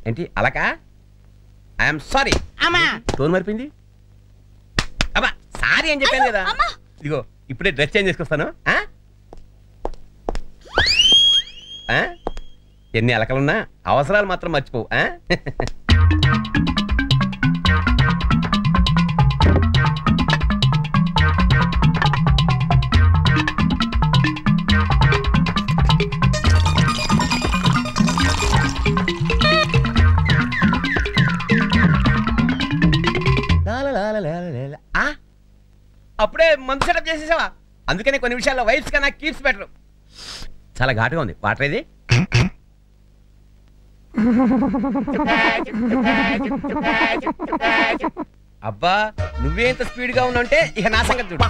ఏంటి అలక I'm sorry అమ్మా టోన్ మరిపింది అబ్బా సారీ అని చెప్పాను కదా ఇదిగో ఇప్పుడే డ్రెస్ చేంజ్ చేసుకొస్తాను ఆ? ఆ? ఎన్ని అలకలున్నా అవసరాలు మాత్రం మర్చిపోవు ఆ? లాలలాలలాలలా. ఆ? అప్పుడే మందు సెటప్ చేసేసావా అందుకనే కొన్ని విషయాల్లో వైఫ్స్ కన్నా కీప్స్ బెటర్ చాలా ఘాటుగా ఉంది వాటర్ ఇది అబ్బా నువ్వే ఇంత స్పీడ్ గా ఉన్నావంటే ఇక నా సంగతి చూడు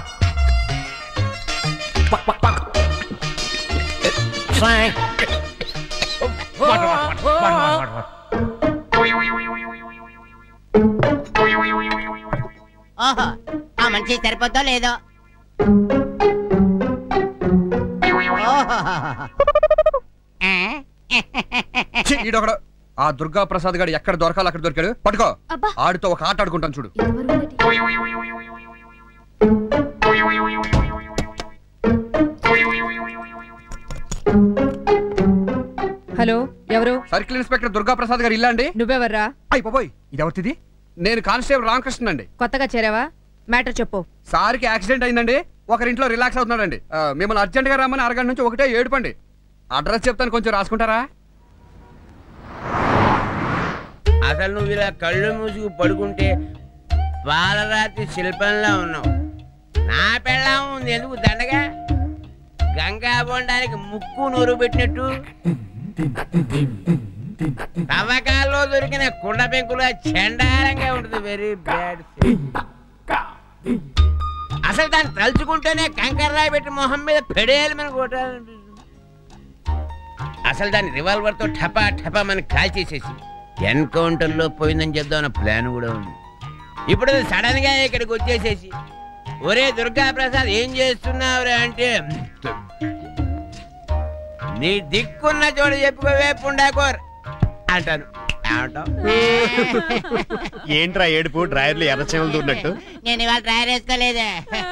water, water, water, water, water. ఓహో ఆ మనిషి సరిపోద్దో లేదో ఓహో ఆ? ఛీ, ఈడొకడు ఆ దుర్గా ప్రసాద్ గారు ఎక్కడ దొరకాలి అక్కడ దొరికాడు పట్టుకో అబ్బా. ఆడితో ఒక ఆట ఆడుకుంటాను చూడు ఎంత బరువు ఉందటి? హలో ఎవరు సర్కిల్ ఇన్స్పెక్టర్ దుర్గా ప్రసాద్ గారు ఇల్లా అండి నువ్వెవర్రా అయిపోయి ఇది ఎవరిది నేను కానిస్టేబుల్ రామకృష్ణ అండి కొత్తగా చేరావా మ్యాటర్ చెప్పు సార్కి యాక్సిడెంట్ అయిందండి ఒకరింట్లో రిలాక్స్ అవుతున్నాడండి ఆ, మిమ్మల్ని అర్జెంట్ గా రమ్మని అరగంట నుంచి ఒకటే ఏడుపండి అడ్రస్ చెప్తాను కొంచెం రాసుకుంటారా అసలు నువ్వు ఇలా కళ్ళు మూసుకు పడుకుంటే పాలరాతి శిల్పంలా ఉన్నావు నా పెళ్ళాం ఉంది ఎందుకు దండగా గంగా బొండానికి ముక్కు నూరు పెట్టినట్టు తవ్వకాల్లో దొరికిన కుండ పెంకుల చండాలంగా ఉంటుంది వెరీ బ్యాడ్ అసలు దాన్ని తలుచుకుంటేనే కంకర్రాయి పెట్టి మొహం మీద పెడేయాలి మన కొట్టాలనిపిస్తుంది అసలు దాన్ని రివాల్వర్ తో టపా టపా మన కాల్చేసేసి ఎన్కౌంటర్ లో పోయిందని చెప్దామన్న ప్లాన్ కూడా ఉంది ఇప్పుడు సడన్ గా ఇక్కడికి వచ్చేసేసి ఒరే దుర్గా ప్రసాద్ ఏం చేస్తున్నావురా అంటే నీ దిక్కున్న చోటు చెప్పుకోవే పుండాకోర్ అంటాను ఏమంటావ్? ఏంట్రా ఏడుపు డ్రైవర్లు ఎర్రచేమలు దూరినట్టు నేను ఇవాళ డ్రైవర్ వేసుకోలేదే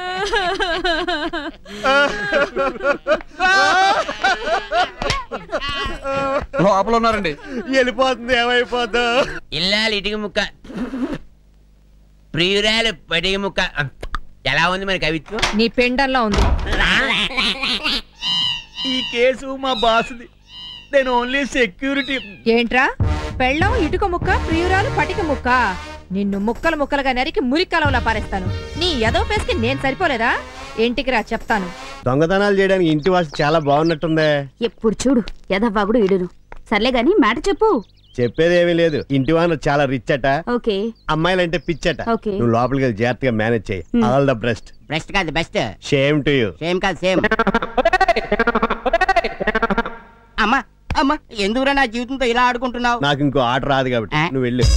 లోపల ఉన్నారండి వెళ్ళిపోతుంది ఏమైపోద్దు ఇల్లాలి ఇటుక ముక్క ప్రియురాలు పటిక ముక్క ఎలా ఉంది మరి కవిత్వం నీ పెండల్లో ఉంది ఈ కేసు మా బాసుది నేను ఓన్లీ సెక్యూరిటీ ఏంట్రా పెళ్ళం ఇటుక ముక్క ప్రియురాలు పటిక ముక్క నిన్ను ముక్కలు ముక్కలుగా నరికి మురికలవలా పారేస్తాను నీ ఎదో పేస్కి నేను సరిపోలేదా ఇంటికి రా చెప్తాను దొంగతనాలు చేయడానికి ఇంటి వాసు చాలా బాగున్నట్టుందే ఎప్పుడు చూడు యదవ్వాగుడు ఇడును సర్లే గాని మ్యాట చెప్పు చెప్పేది ఏమీ లేదు ఇంటి వాన చాలా రిచ్ అట ఓకే అమ్మాయిలంటే పిచ్చట ఓకే. నువ్వు లోపలికి వెళ్ళి జాగ్రత్తగా మేనేజ్ చేయి Hmm. All the best best కాదు best shame to you same కాదు సేమ్ అమ్మా అమ్మా ఎందుకురా నా జీవితంతో ఇలా ఆడుకుంటున్నావు నాకు ఇంకో ఆట రాదు కాబట్టి ఆ? నువ్వు వెళ్ళు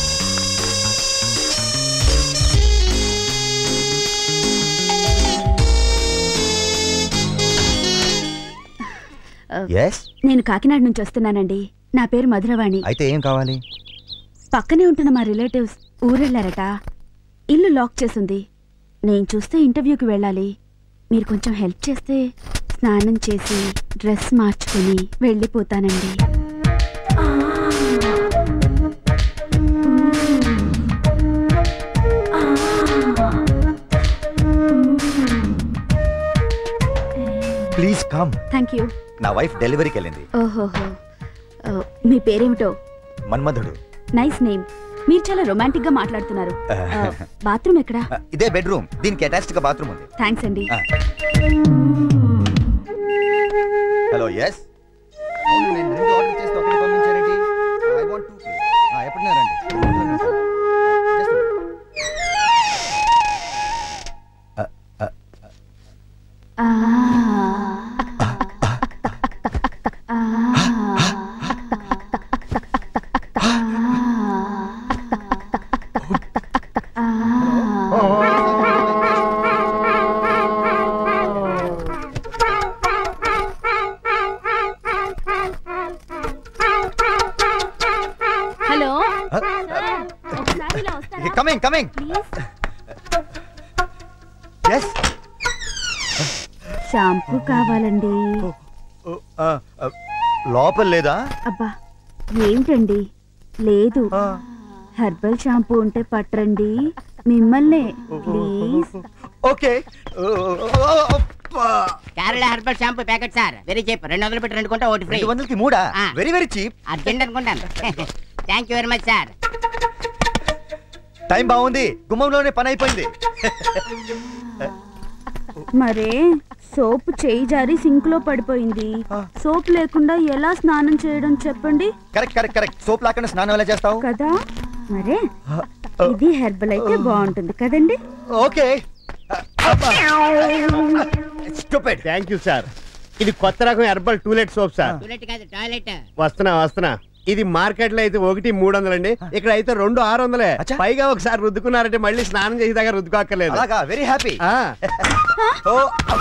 ఎస్ నేను కాకినాడ నుంచి వస్తున్నానండి నా పేరు మధురవాణి అయితే ఏం కావాలి పక్కనే ఉంటున్న మా రిలేటివ్స్ ఊరెళ్ళారట ఇల్లు లాక్ చేసుంది నేను చూస్తే ఇంటర్వ్యూకి వెళ్ళాలి మీరు కొంచెం హెల్ప్ చేస్తే స్నానం చేసి డ్రెస్ మార్చుకుని వెళ్ళిపోతానండి ప్లీజ్ కమ్ థ్యాంక్ యూ నా వైఫ్ డెలివరీకి వెళ్ళింది ఓహోహో ఓ, మీ పేరేమిటో మన్మధుడు నైస్ నేమ్ మీరు చాలా రొమాంటిక్ గా మాట్లాడుతున్నారు ఆ, బాత్రూమ్ ఎక్కడా ఆ, ఇదే బెడ్రూమ్ దీనికి అటాచ్డ్ గా బాత్రూమ్ ఉంది థ్యాంక్స్ అండి ఆ. హలో ఎస్ నేను రెండు ఆర్డర్ చేస్తే ఒకటి పంపించారేంటి ఐ వాంట్ టు ఎప్పుడున్నా రండి Just a minute. ఆ, ఆ, ఆ. కమింగ్ కమింగ్ ఎస్ షాంపూ కావాలండి లోపల లేదా అబ్బా ఏంటండి లేదు హెర్బల్ షాంపూ ఉంటే పట్టరండి మిమ్మల్నే please okay Kerala herbal shampoo packet sir very cheap రెండు వందలు పెట్టి రెండు కొంటే ఒకటి ఫ్రీ రెండు వందలకి మూడా ఆ. వెరీ వెరీ చీప్ అర్జెంట్ అనుకుంటాను thank you very much sir time బాగుంది గుమ్మంలోనే పని అయిపోయింది మరే సోప్ చేయి జారి సింక్ లో పడిపోయింది సోప్ లేకుండా ఎలా స్నానం చేయడం చెప్పండి కరెక్ట్ కరెక్ట్ కరెక్ట్ సోప్ లాకుండా స్నానం ఎలా చేస్తావు కదా మరే ఇది హెర్బల్ అయితే బాగుంటుంది కదండి okay stupid thank you sir ఇది కొత్త రకం herbal to let soap sir to let కాదు టాయిలెట్ వస్తున్నా వస్తున్నా ఇది మార్కెట్ లో అయితే ఒకటి మూడు వందలండి ఇక్కడ అయితే రెండు ఆరు వందలే అచ్చా. పైగా ఒకసారి రుద్దుకున్నారంటే మళ్ళీ స్నానం చేసేదాకా రుద్దుకోక్కర్లేదు అలాగా వెరీ హ్యాపీ ఆ, ఓ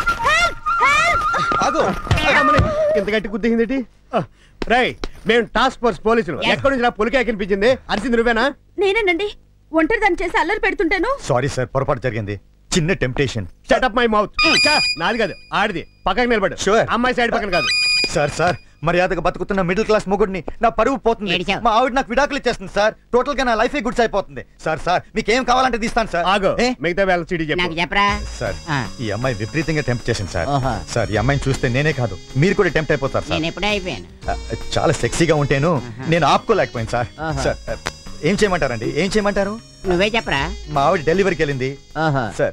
ఆగు అమ్మని, ఇంత గట్టి గుద్దింది రై మేము టాస్క్ ఫోర్స్ పోలీసులు ఎక్కడి నుంచి నా పులికే కనిపించింది అరిసింది నువ్వేనా నేనేనండి ఒంటరి దాన్ని చేసి అల్లరి పెడుతుంటాను సారీ సార్ పొరపాటు జరిగింది చిన్న టెంప్టేషన్ షటప్ మై మౌత్ నాది కాదు ఆడిది పక్కకి నిలబడు Sure. అమ్మాయి సైడ్ పక్కన కాదు సార్ సార్ మర్యాదగా బతుకుతున్న మిడిల్ క్లాస్ మొగుడిని నా పరువు పోతుంది ఏడిచావు. మా ఆవిడ నాకు విడాకులు ఇచ్చేస్తుంది సార్ టోటల్ గా నా లైఫ్ గుడ్స్ అయిపోతుంది సార్ సార్ మీకు ఏం కావాలంటే తీస్తాను సార్ ఆగో ఏ? మిగతా వేళ సిడి నాకు చెప్పు చెప్పరా సార్ ఆ. ఈ అమ్మాయి విపరీతంగా టెంప్ట్ చేసింది సార్ ఓహో. సార్ ఈ అమ్మాయిని చూస్తే నేనే కాదు మీరు కూడా టెంప్ట్ అయిపోతారు సార్ నేను ఎప్పుడే అయిపోయాను ఆ, చాలా సెక్సీగా ఉంటేను నేను ఆపుకోలేకపోయాను సార్ ఆహా. సార్ ఆ, ఏం చేయమంటారండి ఏం చేయమంటారు నువ్వే చెప్పరా మా ఆవిడ డెలివరీకి వెళ్ళింది ఓహో సార్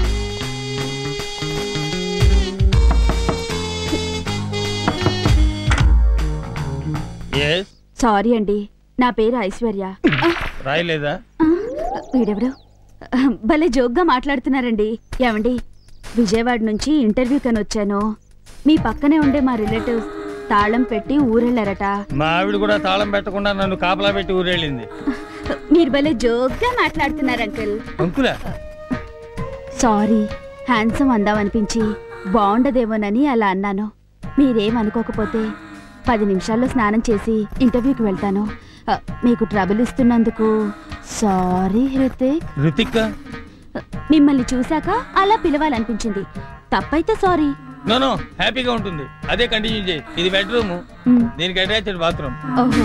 సారీ అండి నా పేరు ఐశ్వర్య రాయలేదా ఆ, వీడెవడు ఆ, భలే జోక్గా మాట్లాడుతున్నారండి ఏమండి విజయవాడ నుంచి ఇంటర్వ్యూ కని వచ్చాను మీ పక్కనే ఉండే మా రిలేటివ్స్ తాళం పెట్టి ఊరెళ్ళారట మా ఆవిడ కూడా తాళం పెట్టకుండా నన్ను కాపలా పెట్టి ఊరేళ్ళింది మీరు భలే జోక్గా మాట్లాడుతున్నారు అంకుల్ అంకులా సారీ హ్యాండ్సమ్ అందామనిపించి బాగుండదేమోనని అలా అన్నాను మీరేమనుకోకపోతే పది నిమిషాల్లో స్నానం చేసి ఇంటర్వ్యూకి వెళ్తాను ఆ, మీకు ట్రబుల్ ఇస్తున్నందుకు సారీ హృతిక్ రుతిక్ మిమ్మల్ని చూశాక అలా పిలవాలనిపించింది తప్పైతే సారీ నో నో హ్యాపీగా ఉంటుంది అదే కంటిన్యూ చేయి ఇది బెడ్రూమ్ మ్, దీనికి అటాచ్డ్ బాత్రూమ్ ఓహో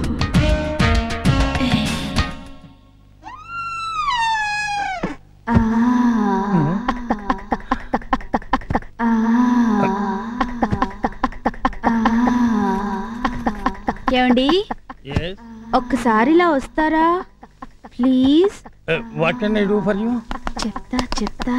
ఆ. ఆ. ఆ. ఏమండి ఒక్కసారి ఇలా వస్తారా please what can I do for you చెప్తా చెప్తా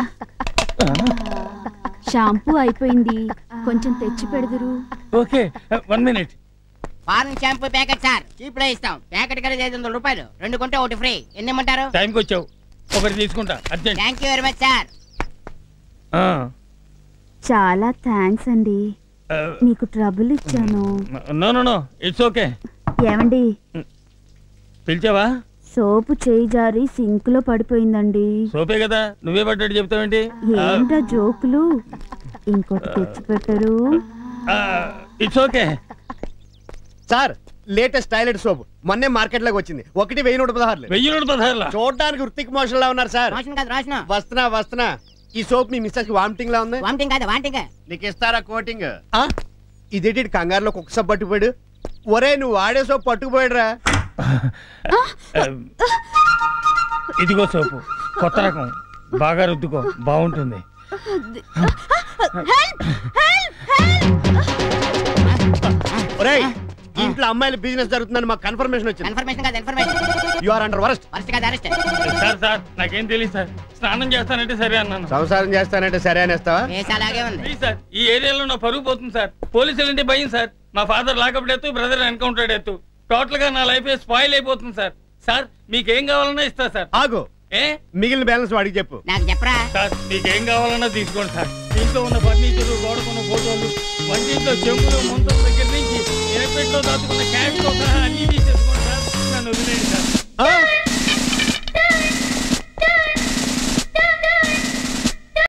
షాంపూ అయిపోయింది కొంచెం తెచ్చి పెడదురు okay one minute foreign shampoo packet sir cheap లో ఇస్తాం ప్యాకెట్ కలిసి ఐదు వందల రూపాయలు రెండు కొంటే ఒకటి ఫ్రీ ఎన్ని ఇమ్మంటారు టైంకి వచ్చావు ఒకటి తీసుకుంటా urgent thank you very much sir చాలా థ్యాంక్స్ అండి మీకు ట్రబుల్ ఇచ్చాను no no no it's okay ఏమండి పిలిచావా సోపు చేయి జారి సింక్ లో పడిపోయిందండి సోపే కదా నువ్వే పడ్డాడు చెప్తావేంటి ఏంటా జోకులు ఇంకోటి తెచ్చి పెట్టరు it's okay sir latest toilet soap మొన్నే మార్కెట్ లోకి వచ్చింది ఒకటి వెయ్యి నూట పదహారులు వెయ్యి నూట పదహారులా చూడడానికి వృత్తిక్ మోషన్ లా ఉన్నారు సార్ రోషన్ కాదు రోషన్ వస్తున్నా వస్తున్నా ఈ సోప్ మీ మిస్సెస్ కి వామిటింగ్ లా ఉంది వామిటింగ్ కాదు వామిటింగ్ నీకు ఇస్తారా కోటింగ్ ఇదేంటి ఈడు కంగారులో కుక్క సోప్ పట్టుకుపోయాడు ఒరే నువ్వు వాడే సోప్ పట్టుకుపోయాడురా ఇదిగో సోపు కొత్త రకం బాగా రుద్దుకో బాగుంటుంది ఒరేయ్ ఈ ఇంట్లో అమ్మాయిల బిజినెస్ జరుగుతుందని మాకు కన్ఫర్మేషన్ వచ్చింది కన్ఫర్మేషన్ కాదు information you are under worst first కాదు అరెస్ట్ సార్ సార్ నాకేం తెలియదు సార్ స్నానం చేస్తానంటే సరే అన్నాను సంసారం చేస్తానంటే సరే అనేస్తావా కేసు అలాగే ఉంది ప్లీజ్ సార్ ఈ ఏరియాలో నా పరుగు పోతుంది సార్ పోలీసులు అంటే భయం సార్ మా ఫాదర్ లాకప్ ఎత్తు బ్రదర్ ఎన్కౌంటర్ ఎత్తు టోటల్ గా నా లైఫ్ స్పాయిల్ అయిపోతుంది సార్ సార్ మీకేం కావాలన్నా ఇస్తా సార్ ఆగు ఏ మిగిలిన బ్యాలెన్స్ వాడికి చెప్పు నాకు చెప్పరా సార్ మీకేం కావాలన్నా తీసుకోండి సార్ ఇంట్లో ఉన్న ఫర్నిచర్ గోడకున్న ఫోటోలు వంటింట్లో చెంబులు ముంతల దగ్గర నుంచి ఎనపెట్లో దాచుకున్న క్యాష్ తో సహా అన్ని తీసేసుకోండి సార్ నన్ను వదిలేయండి సార్ ఆ?